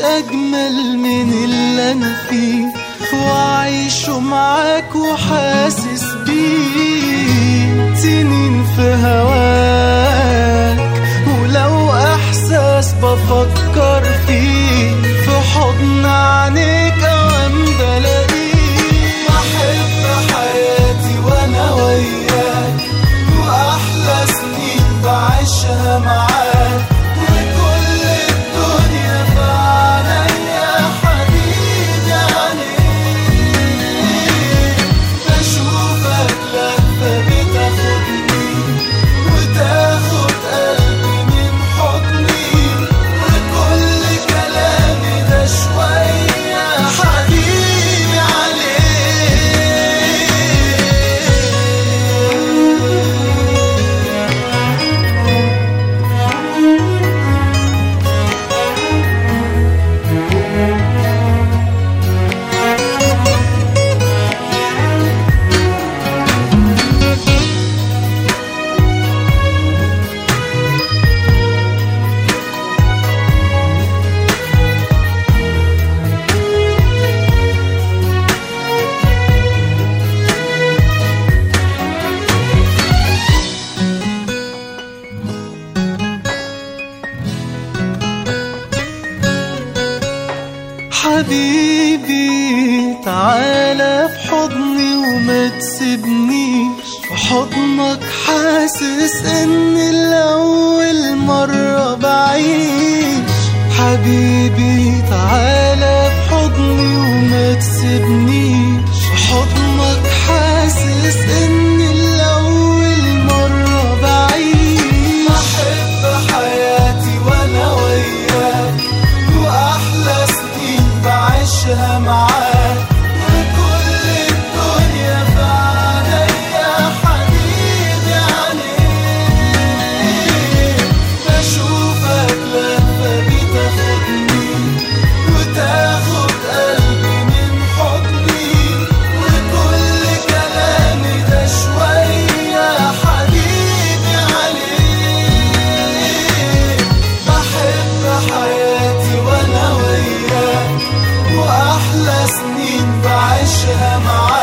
أجمل من اللي أنا فيه وأعيشه معاك وحاسس بيه سنين في هواك ولو إحساس بفكر فيه في حضن عينيك أوام بلاقيه بحب حياتي وأنا وياك وأحلى سنين بعيشها معاك وكل الدنيا في عينيا حبيبي عليك بشوفك لفة بتاخدني وتاخد قلبي من حضني وكل كلامي ده شوية حبيبي عليك حبيبي تعالى في حضني وما تسيبنيش في حضنك حاسس ان الاول مرة بعيش حبيبي تعالى في حضني وما تسيبنيش في حضنك حاسس ان الاول مرة بعيش بحب حياتي وانا وياك واحلى سنين بعيشها معاك وكل الدنيا في عينيا حبيبي عليك بشوفك لفة بتاخدني وتاخد قلبي من حضني وكل كلامي ده شوية حبيبي عليك بحب حياتي وانا وياك واحلى سنين بعيشها معاك